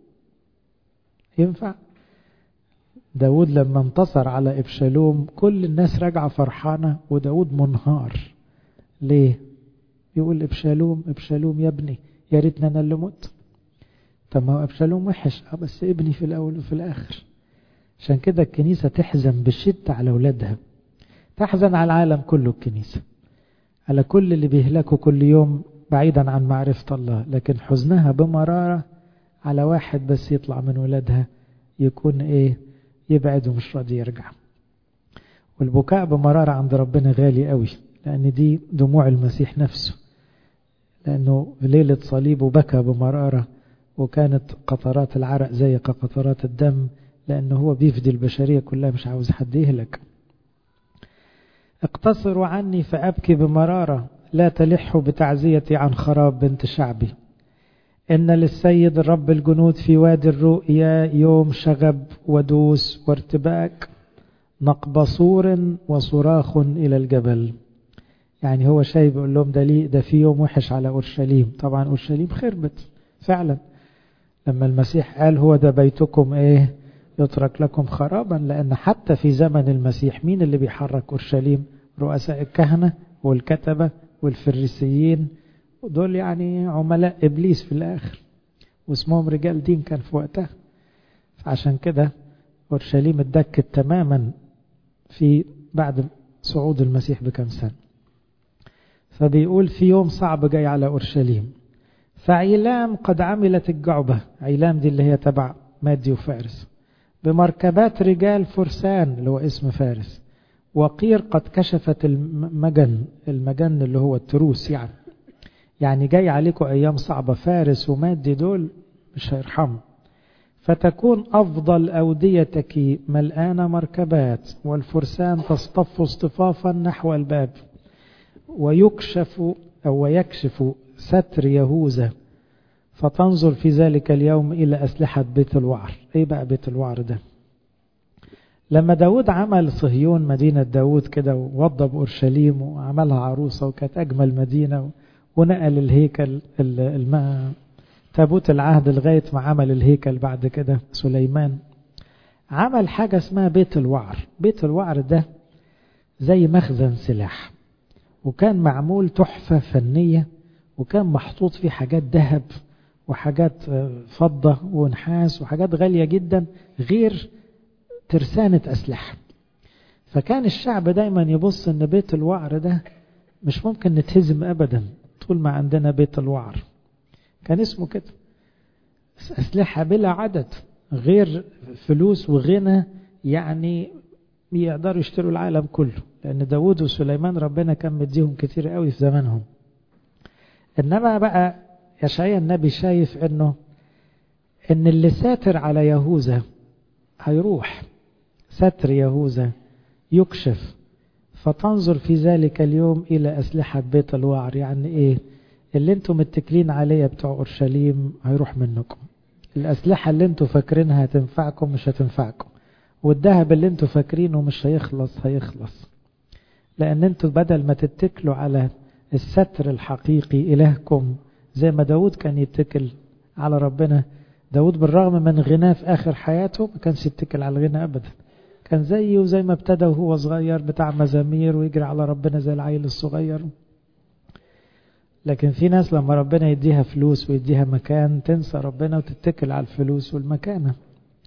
ينفع داود لما انتصر على ابشالوم كل الناس راجعه فرحانه وداود منهار ليه يقول ابشالوم ابشالوم يا ابني يا ريتنا انا اللي مت طب ما هو ابشالوم وحش اه بس ابني في الاول وفي الاخر عشان كده الكنيسه تحزن بشده على اولادها تحزن على العالم كله الكنيسه على كل اللي بيهلكوا كل يوم بعيدا عن معرفة الله لكن حزنها بمرارة على واحد بس يطلع من ولادها يكون ايه يبعد ومش راضي يرجع والبكاء بمرارة عند ربنا غالي قوي لأن دي دموع المسيح نفسه لأنه في ليلة صليبه بكى بمرارة وكانت قطرات العرق زي قطرات الدم لأنه هو بيفدي البشرية كلها مش عاوز حد يهلك اقتصروا عني فأبكي بمرارة لا تلحوا بتعزيتي عن خراب بنت شعبي إن للسيد رب الجنود في وادي الرؤيا يوم شغب ودوس وارتباك نقبصور وصراخ إلى الجبل يعني هو شايف بيقول لهم ده ليه ده في يوم وحش على أورشليم طبعا أورشليم خربت فعلا لما المسيح قال هو ده بيتكم ايه يترك لكم خرابا لأن حتى في زمن المسيح مين اللي بيحرك أورشليم رؤساء الكهنة والكتبة والفريسيين دول يعني عملاء إبليس في الآخر واسمهم رجال دين كان في وقتها فعشان كده أورشليم اتدكت تماما في بعد صعود المسيح بكم سنة فبيقول في يوم صعب جاي على أورشليم فعيلام قد عملت الجعبة عيلام دي اللي هي تبع مادي وفارس بمركبات رجال فرسان اللي هو اسم فارس وقير قد كشفت المجن المجن اللي هو التروس يعني يعني جاي عليكم أيام صعبة فارس ومادي دول مش هيرحموا فتكون أفضل أوديتك ملآن مركبات والفرسان تصطف اصطفافا نحو الباب ويكشف أو ويكشف ستر يهوذا فتنظر في ذلك اليوم إلى أسلحة بيت الوعر إيه بقى بيت الوعر ده لما داود عمل صهيون مدينة داود كده ووضب أورشليم وعملها عروسة وكانت أجمل مدينة ونقل الهيكل الماء تابوت العهد لغاية ما عمل الهيكل بعد كده سليمان عمل حاجة اسمها بيت الوعر بيت الوعر ده زي مخزن سلاح وكان معمول تحفة فنية وكان محطوط فيه حاجات ذهب وحاجات فضة ونحاس وحاجات غالية جدا غير ترسانة أسلحة فكان الشعب دايما يبص ان بيت الوعر ده مش ممكن نتهزم أبدا طول ما عندنا بيت الوعر كان اسمه كده أسلحة بلا عدد غير فلوس وغنى يعني يقدروا يشتروا العالم كله لأن داود وسليمان ربنا كان مديهم كتير قوي في زمانهم إنما بقى يشعيا النبي شايف إنه إن اللي ساتر على يهوذا هيروح ستر يهوذا يكشف فتنظر في ذلك اليوم إلى أسلحة بيت الوعر يعني إيه اللي انتم متكلين عليه بتوع أورشليم هيروح منكم الأسلحة اللي انتم فاكرينها هتنفعكم مش هتنفعكم والذهب اللي انتوا فاكرينه مش هيخلص هيخلص لأن انتوا بدل ما تتكلوا على الستر الحقيقي إلهكم زي ما داود كان يتكل على ربنا داود بالرغم من غناه في آخر حياته ما كانش يتكل على الغنى أبدا كان زيه زي ما ابتدى وهو صغير بتاع مزامير ويجري على ربنا زي العيل الصغير لكن في ناس لما ربنا يديها فلوس ويديها مكان تنسى ربنا وتتكل على الفلوس والمكانة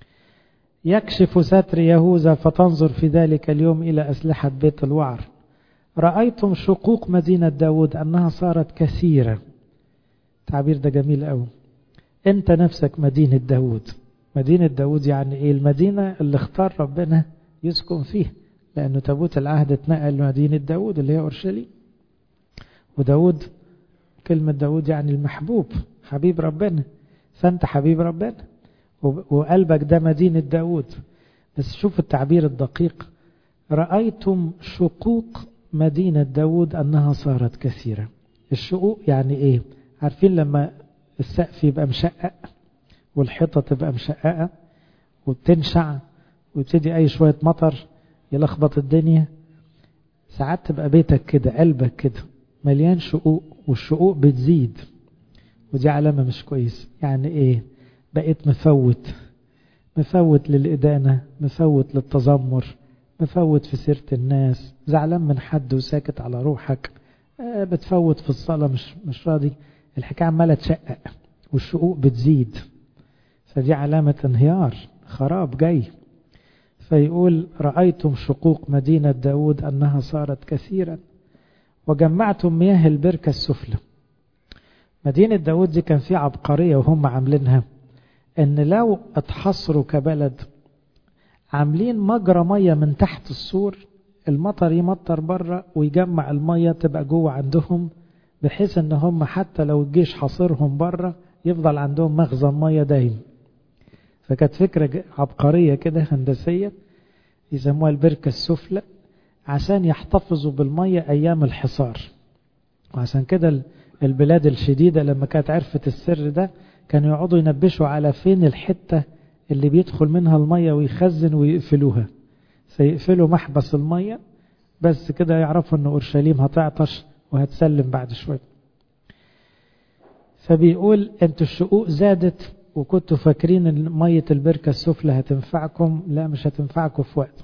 يكشف ستر يهوذا فتنظر في ذلك اليوم إلى أسلحة بيت الوعر رأيتم شقوق مدينة داود أنها صارت كثيرة التعبير ده جميل قوي أنت نفسك مدينة داود مدينة داود يعني إيه المدينة اللي اختار ربنا يسكن فيه لأنه تابوت العهد اتنقل لمدينة داود اللي هي أورشليم وداود كلمة داود يعني المحبوب حبيب ربنا فأنت حبيب ربنا وقلبك ده مدينة داود بس شوف التعبير الدقيق رأيتم شقوق مدينة داود أنها صارت كثيرة الشقوق يعني إيه عارفين لما السقف يبقى مشقق والحيطة تبقى مشققة وتنشع ويبتدي أي شوية مطر يلخبط الدنيا ساعات تبقى بيتك كده قلبك كده مليان شقوق والشقوق بتزيد ودي علامة مش كويس يعني إيه بقيت مفوت مفوت للإدانة مفوت للتذمر مفوت في سيرة الناس زعلان من حد وساكت على روحك آه بتفوت في الصلاة مش مش راضي الحكاية عمالة تشقق والشقوق بتزيد فدي علامة انهيار خراب جاي فيقول رأيتم شقوق مدينة داود أنها صارت كثيرا وجمعتم مياه البركة السفلى مدينة داود دي كان في عبقرية وهم عاملينها ان لو اتحصروا كبلد عاملين مجرى مية من تحت السور المطر يمطر بره ويجمع المية تبقى جوه عندهم بحيث ان هم حتى لو الجيش حاصرهم بره يفضل عندهم مخزن مية دايم فكانت فكرة عبقرية كده هندسية يسموها البركة السفلى عشان يحتفظوا بالمية أيام الحصار وعشان كده البلاد الشديدة لما كانت عرفت السر ده كانوا يقعدوا ينبشوا على فين الحتة اللي بيدخل منها المية ويخزن ويقفلوها فيقفلوا محبس المية بس كده يعرفوا ان اورشليم هتعطش وهتسلم بعد شوية فبيقول انتوا الشقوق زادت وكنتوا فاكرين ان مية البركة السفلى هتنفعكم لا مش هتنفعكم في وقت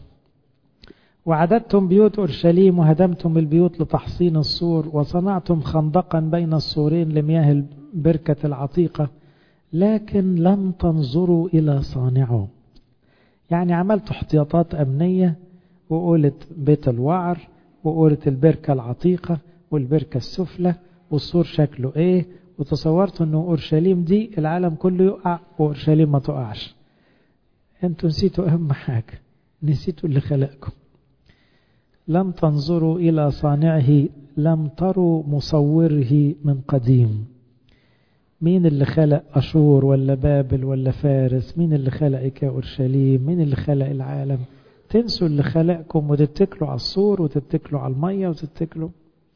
وعددتم بيوت أورشليم وهدمتم البيوت لتحصين السور وصنعتم خندقا بين السورين لمياه البركة العتيقة لكن لم تنظروا إلى صانعه يعني عملت احتياطات أمنية وقولت بيت الوعر وقولت البركة العتيقة والبركة السفلى والسور شكله ايه وتصورت انه اورشليم دي العالم كله يقع واورشليم ما تقعش انتوا نسيتوا اهم حاجة نسيتوا اللي خلقكم لم تنظروا إلى صانعه لم تروا مصوره من قديم مين اللي خلق أشور ولا بابل ولا فارس مين اللي خلقك يا أورشليم مين اللي خلق العالم تنسوا اللي خلقكم وتتكلوا على السور وتتكلوا على المية وتتكلوا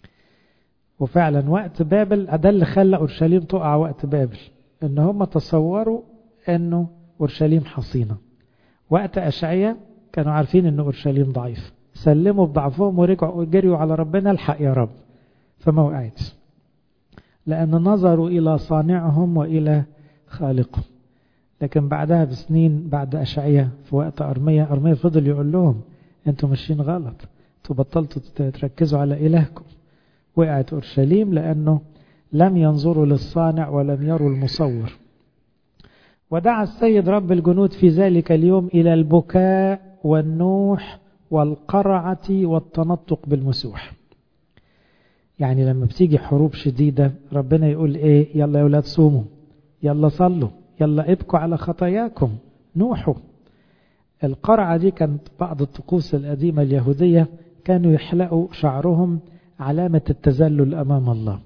وفعلا وقت بابل ده اللي خلى أورشليم تقع وقت بابل ان هم تصوروا انه أورشليم حصينة وقت أشعية كانوا عارفين ان أورشليم ضعيف سلموا بضعفهم ورجعوا جريوا على ربنا الحق يا رب فما وقعتش لأن نظروا إلى صانعهم وإلى خالقهم لكن بعدها بسنين بعد أشعية في وقت أرمية أرمية فضل يقول لهم أنتوا ماشيين غلط أنتوا بطلتوا تركزوا على إلهكم وقعت أورشليم لأنه لم ينظروا للصانع ولم يروا المصور ودعا السيد رب الجنود في ذلك اليوم إلى البكاء والنوح والقرعة والتنطق بالمسوح يعني لما بتيجي حروب شديدة ربنا يقول ايه يلا يا ولاد صوموا يلا صلوا يلا ابكوا على خطاياكم نوحوا القرعة دي كانت بعض الطقوس القديمة اليهودية كانوا يحلقوا شعرهم علامة التذلل أمام الله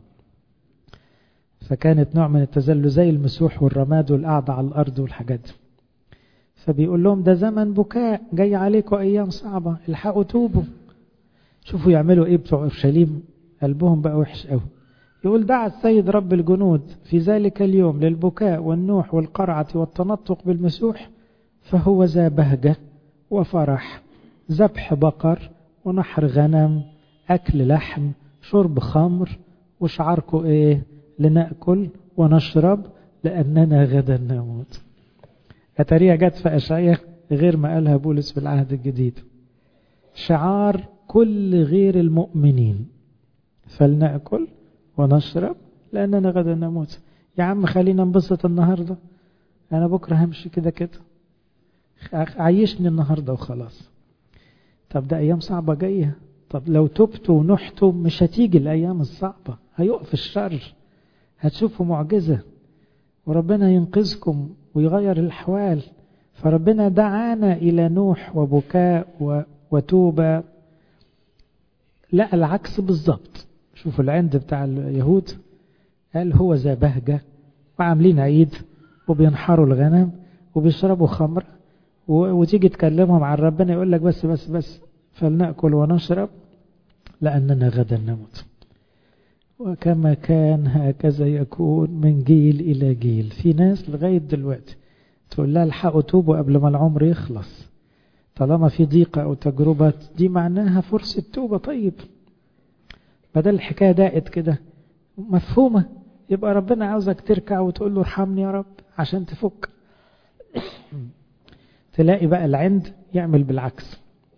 فكانت نوع من التذلل زي المسوح والرماد والقعدة على الأرض والحاجات دي فبيقول لهم ده زمن بكاء جاي عليكم أيام صعبة الحقوا توبوا شوفوا يعملوا إيه بتوع أورشليم قلبهم بقى وحش قوي يقول دعا السيد رب الجنود في ذلك اليوم للبكاء والنوح والقرعة والتنطق بالمسوح فهو ذا بهجة وفرح ذبح بقر ونحر غنم أكل لحم شرب خمر وشعاركم إيه لنأكل ونشرب لأننا غدا نموت أتاريها جت في أشعية غير ما قالها بولس في العهد الجديد شعار كل غير المؤمنين فلنأكل ونشرب لأننا غدا نموت يا عم خلينا ننبسط النهاردة أنا بكرة همشي كده كده عيشني النهاردة وخلاص طب ده أيام صعبة جاية طب لو تبتوا ونحتوا مش هتيجي الأيام الصعبة هيقف الشر هتشوفوا معجزة وربنا ينقذكم ويغير الأحوال فربنا دعانا إلى نوح وبكاء وتوبة لا العكس بالظبط شوفوا العند بتاع اليهود قال هو ذا بهجة وعاملين عيد وبينحروا الغنم وبيشربوا خمر وتيجي تكلمهم عن ربنا يقول لك بس بس بس فلنأكل ونشرب لأننا غدا نموت وكما كان هكذا يكون من جيل إلى جيل في ناس لغاية دلوقتي تقول لها الحقوا توبوا قبل ما العمر يخلص طالما في ضيقة أو تجربة دي معناها فرصة توبة طيب بدل الحكاية دقت كده مفهومة يبقى ربنا عاوزك تركع وتقول له ارحمني يا رب عشان تفك تلاقي بقى العند يعمل بالعكس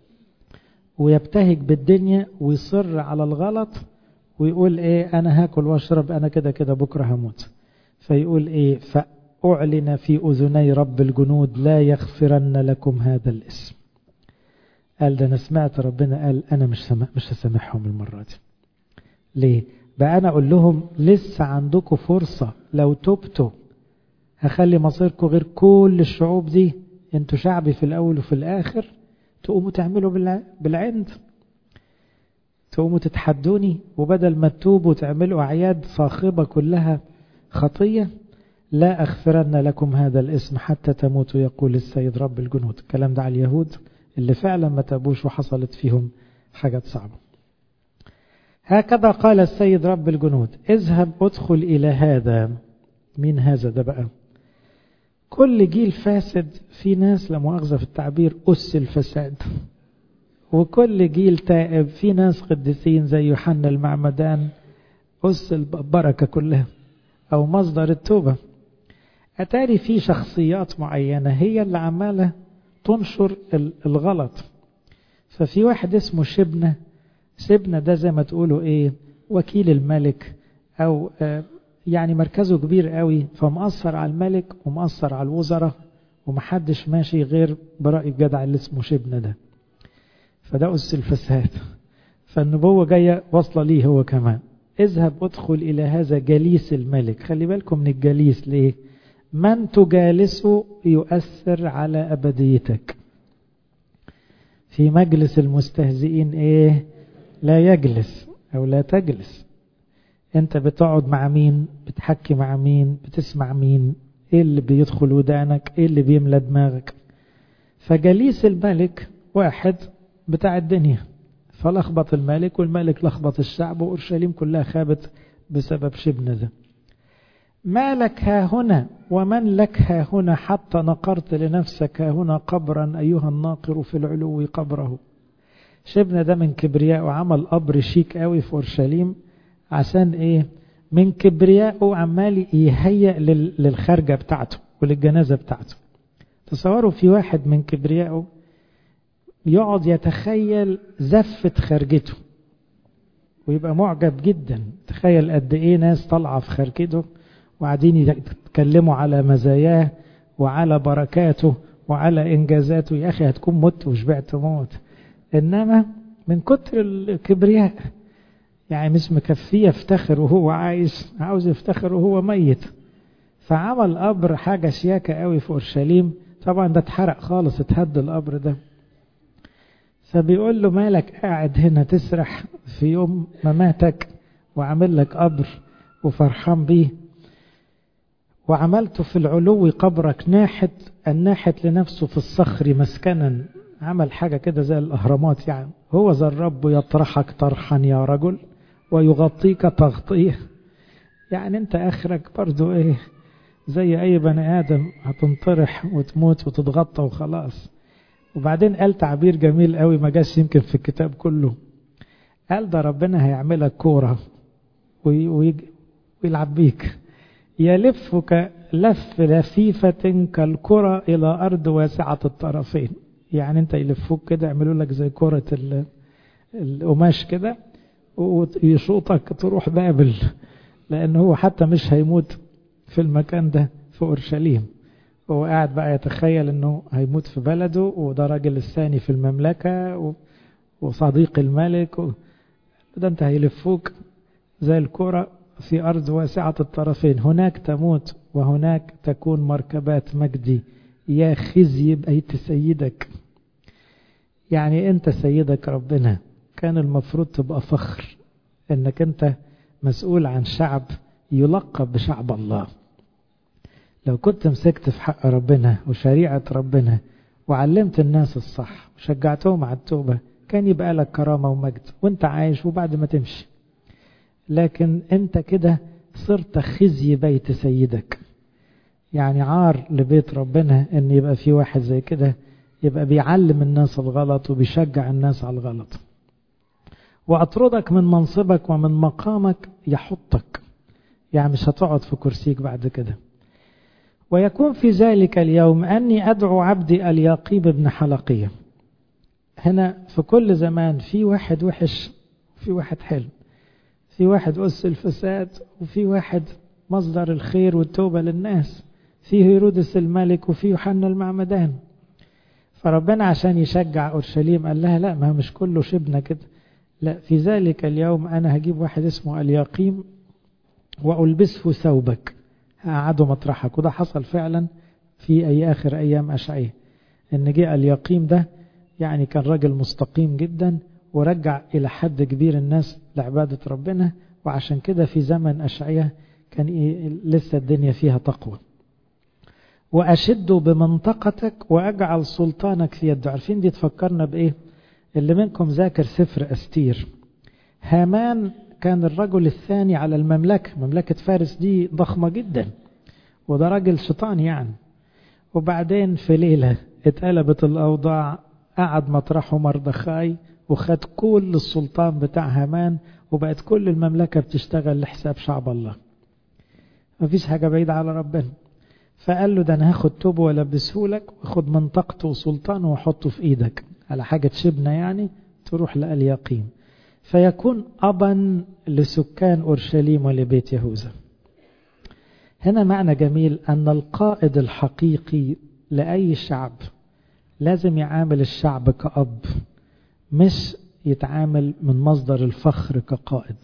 ويبتهج بالدنيا ويصر على الغلط ويقول ايه انا هاكل واشرب انا كده كده بكره هموت فيقول ايه فاعلن في اذني رب الجنود لا يغفرن لكم هذا الاسم قال ده انا سمعت ربنا قال انا مش سمح مش هسامحهم المره دي ليه بقى انا اقول لهم لسه عندكم فرصه لو تبتوا هخلي مصيركم غير كل الشعوب دي انتوا شعبي في الاول وفي الاخر تقوموا تعملوا بالعند تقوموا تتحدوني وبدل ما تتوبوا تعملوا أعياد صاخبة كلها خطية لا أغفرن لكم هذا الاسم حتى تموتوا يقول السيد رب الجنود الكلام ده على اليهود اللي فعلا ما تابوش وحصلت فيهم حاجات صعبة هكذا قال السيد رب الجنود اذهب ادخل إلى هذا مين هذا ده بقى كل جيل فاسد في ناس لا مؤاخذة في التعبير أس الفساد وكل جيل تائب في ناس قديسين زي يوحنا المعمدان أس البركة كلها أو مصدر التوبة أتاري في شخصيات معينة هي اللي عمالة تنشر الغلط ففي واحد اسمه شبنة شبنة ده زي ما تقولوا إيه وكيل الملك أو يعني مركزه كبير قوي فمأثر على الملك ومأثر على الوزراء ومحدش ماشي غير برأي الجدع اللي اسمه شبنة ده فده أس الفساد فالنبوة جاية واصلة ليه هو كمان اذهب ادخل إلى هذا جليس الملك خلي بالكم من الجليس ليه من تجالسه يؤثر على أبديتك في مجلس المستهزئين ايه لا يجلس أو لا تجلس انت بتقعد مع مين بتحكي مع مين بتسمع مين ايه اللي بيدخل ودانك ايه اللي بيملى دماغك فجليس الملك واحد بتاع الدنيا فلخبط الملك والملك لخبط الشعب وأورشليم كلها خابت بسبب شبن ذا ما لك ها هنا ومن لك ها هنا حتى نقرت لنفسك ها هنا قبرا أيها الناقر في العلو قبره شبن ده من كبرياء وعمل قبر شيك قوي في أورشليم عشان إيه من كبرياءه عمال يهيئ للخارجة بتاعته وللجنازة بتاعته تصوروا في واحد من كبرياءه يقعد يتخيل زفة خارجته ويبقى معجب جدا تخيل قد ايه ناس طالعة في خارجته وقاعدين يتكلموا على مزاياه وعلى بركاته وعلى انجازاته يا اخي هتكون مت وشبعت موت انما من كتر الكبرياء يعني مش مكفيه يفتخر وهو عايش عاوز يفتخر وهو ميت فعمل قبر حاجه شياكه قوي في اورشليم طبعا ده اتحرق خالص اتهد القبر ده فبيقول له مالك قاعد هنا تسرح في يوم مماتك وعامل لك قبر وفرحان بيه وعملته في العلو قبرك ناحت الناحت لنفسه في الصخر مسكنا عمل حاجة كده زي الأهرامات يعني هو ذا الرب يطرحك طرحا يا رجل ويغطيك تغطيه يعني انت اخرك برضو ايه زي اي بني ادم هتنطرح وتموت وتتغطى وخلاص وبعدين قال تعبير جميل قوي ما جاش يمكن في الكتاب كله قال ده ربنا هيعملك كورة ويلعب بيك يلفك لف لفيفة كالكرة إلى أرض واسعة الطرفين يعني أنت يلفوك كده يعملوا لك زي كرة القماش كده ويشوطك تروح بابل لأنه هو حتى مش هيموت في المكان ده في أورشليم هو قاعد بقى يتخيل أنه هيموت في بلده وده راجل الثاني في المملكة وصديق الملك و... ده أنت هيلفوك زي الكرة في أرض واسعة الطرفين هناك تموت وهناك تكون مركبات مجدي يا خزي بأيت سيدك يعني أنت سيدك ربنا كان المفروض تبقى فخر أنك أنت مسؤول عن شعب يلقب بشعب الله لو كنت مسكت في حق ربنا وشريعة ربنا وعلمت الناس الصح وشجعتهم على التوبة كان يبقى لك كرامة ومجد وانت عايش وبعد ما تمشي لكن انت كده صرت خزي بيت سيدك يعني عار لبيت ربنا ان يبقى في واحد زي كده يبقى بيعلم الناس الغلط وبيشجع الناس على الغلط واطردك من منصبك ومن مقامك يحطك يعني مش هتقعد في كرسيك بعد كده ويكون في ذلك اليوم أني أدعو عبدي الياقيب بن حلقية هنا في كل زمان في واحد وحش في واحد حلو في واحد أس الفساد وفي واحد مصدر الخير والتوبة للناس في هيرودس الملك وفي يوحنا المعمدان فربنا عشان يشجع أورشليم قال لها لا ما مش كله شبنا كده لا في ذلك اليوم أنا هجيب واحد اسمه الياقيم وألبسه ثوبك قعدوا مطرحك وده حصل فعلا في أي آخر أيام أشعية إن جاء اليقيم ده يعني كان راجل مستقيم جدا ورجع إلى حد كبير الناس لعبادة ربنا وعشان كده في زمن أشعية كان إيه لسه الدنيا فيها تقوى وأشد بمنطقتك وأجعل سلطانك في يده عارفين دي تفكرنا بإيه اللي منكم ذاكر سفر أستير هامان كان الرجل الثاني على المملكة مملكة فارس دي ضخمة جدا وده راجل شيطان يعني وبعدين في ليلة اتقلبت الأوضاع قعد مطرحه مردخاي وخد كل السلطان بتاع هامان وبقت كل المملكة بتشتغل لحساب شعب الله مفيش حاجة بعيدة على ربنا فقال له ده أنا هاخد توبه وألبسه لك وخد منطقته وسلطانه وحطه في إيدك على حاجة تشبنا يعني تروح لأليقيم فيكون أبا لسكان أورشليم ولبيت يهوذا هنا معنى جميل أن القائد الحقيقي لأي شعب لازم يعامل الشعب كأب مش يتعامل من مصدر الفخر كقائد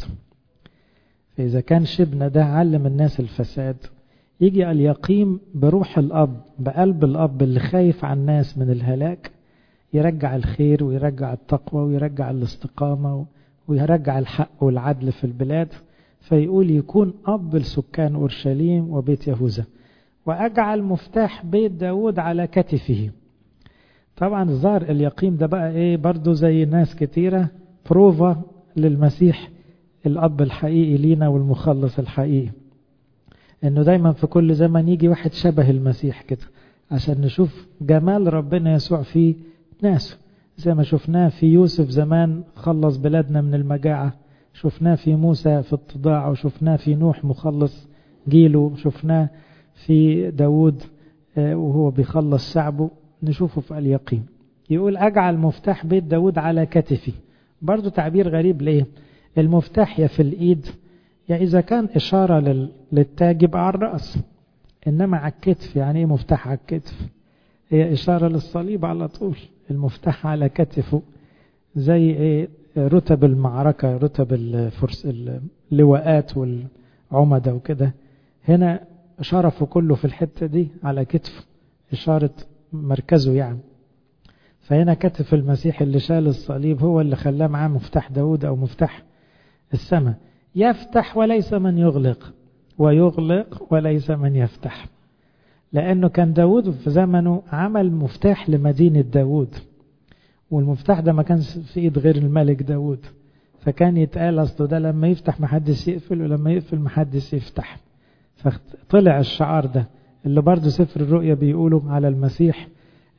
فإذا كان شبنا ده علم الناس الفساد يجي اليقيم بروح الأب بقلب الأب اللي خايف على الناس من الهلاك يرجع الخير ويرجع التقوى ويرجع الاستقامة ويرجع الحق والعدل في البلاد فيقول يكون أب لسكان أورشليم وبيت يهوذا وأجعل مفتاح بيت داود على كتفه طبعا الظاهر اليقيم ده بقى ايه برضو زي ناس كتيرة بروفا للمسيح الأب الحقيقي لينا والمخلص الحقيقي انه دايما في كل زمن يجي واحد شبه المسيح كده عشان نشوف جمال ربنا يسوع في ناسه زي ما شفناه في يوسف زمان خلص بلادنا من المجاعة شفناه في موسى في التضاع وشفناه في نوح مخلص جيله شفناه في داود وهو بيخلص شعبه نشوفه في اليقين يقول أجعل مفتاح بيت داود على كتفي برضو تعبير غريب ليه المفتاح يا في الإيد يا إذا كان إشارة للتاج يبقى على الرأس إنما على الكتف يعني إيه مفتاح على الكتف هي إشارة للصليب على طول المفتاح على كتفه زي إيه رتب المعركة رتب الفرس اللواءات والعمدة وكده هنا شرفه كله في الحتة دي على كتفه إشارة مركزه يعني فهنا كتف المسيح اللي شال الصليب هو اللي خلاه معاه مفتاح داود أو مفتاح السماء يفتح وليس من يغلق ويغلق وليس من يفتح لأنه كان داود في زمنه عمل مفتاح لمدينة داود والمفتاح ده ما كانش في ايد غير الملك داود فكان يتقال اصله ده لما يفتح محدش يقفل ولما يقفل محدش يفتح فطلع الشعار ده اللي برضه سفر الرؤيا بيقولوا على المسيح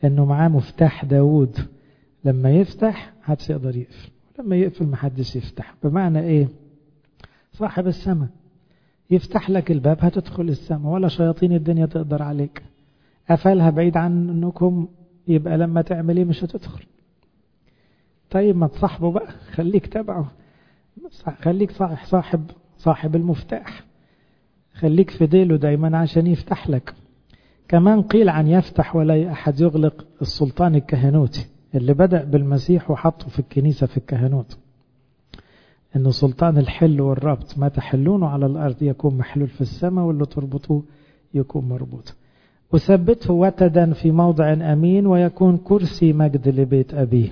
انه معاه مفتاح داود لما يفتح محدش يقدر يقفل لما يقفل محدش يفتح بمعنى ايه صاحب السماء يفتح لك الباب هتدخل السماء ولا شياطين الدنيا تقدر عليك قفلها بعيد عنكم يبقى لما تعمل ايه مش هتدخل طيب ما تصاحبه بقى خليك تبعه خليك صاحب صاحب صاحب المفتاح خليك في ديله دايما عشان يفتح لك كمان قيل عن يفتح ولا أحد يغلق السلطان الكهنوتي اللي بدأ بالمسيح وحطه في الكنيسة في الكهنوت إنه سلطان الحل والربط ما تحلونه على الأرض يكون محلول في السماء واللي تربطوه يكون مربوط وثبته وتدا في موضع أمين ويكون كرسي مجد لبيت أبيه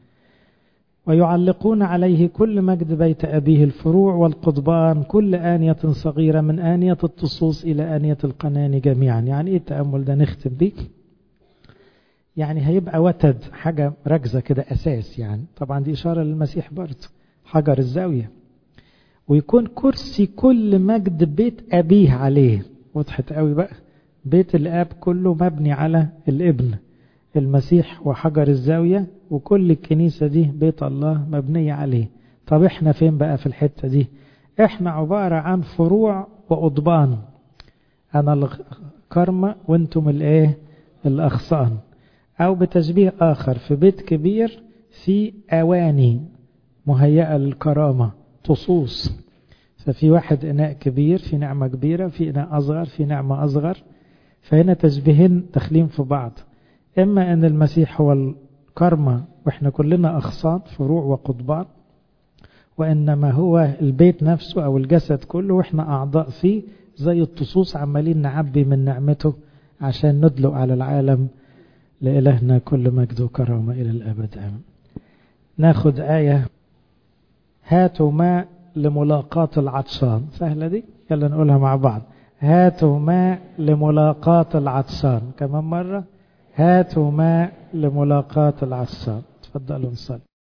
ويعلقون عليه كل مجد بيت أبيه الفروع والقضبان كل آنية صغيرة من آنية التصوص إلى آنية القنان جميعا يعني إيه التأمل ده نختم بيه يعني هيبقى وتد حاجة ركزة كده أساس يعني طبعا دي إشارة للمسيح برضه حجر الزاوية ويكون كرسي كل مجد بيت أبيه عليه وضحت قوي بقى بيت الآب كله مبني على الابن المسيح وحجر الزاوية وكل الكنيسة دي بيت الله مبنية عليه طب احنا فين بقى في الحتة دي احنا عبارة عن فروع وقضبان انا الكرمة وانتم الايه الاغصان او بتشبيه اخر في بيت كبير في اواني مهيئة للكرامة تصوص ففي واحد اناء كبير في نعمة كبيرة في اناء اصغر في نعمة اصغر فهنا تشبيهين داخلين في بعض إما أن المسيح هو الكرمة وإحنا كلنا أغصان فروع وقضبان وإنما هو البيت نفسه أو الجسد كله وإحنا أعضاء فيه زي الطصوص عمالين نعبي من نعمته عشان ندلق على العالم لإلهنا كل مجد وكرامة إلى الأبد آمين ناخد آية هاتوا ماء لملاقاة العطشان سهلة دي يلا نقولها مع بعض هاتوا ماء لملاقاة العطشان كمان مرة هاتوا ماء لملاقاة العطشان تفضلوا نصلي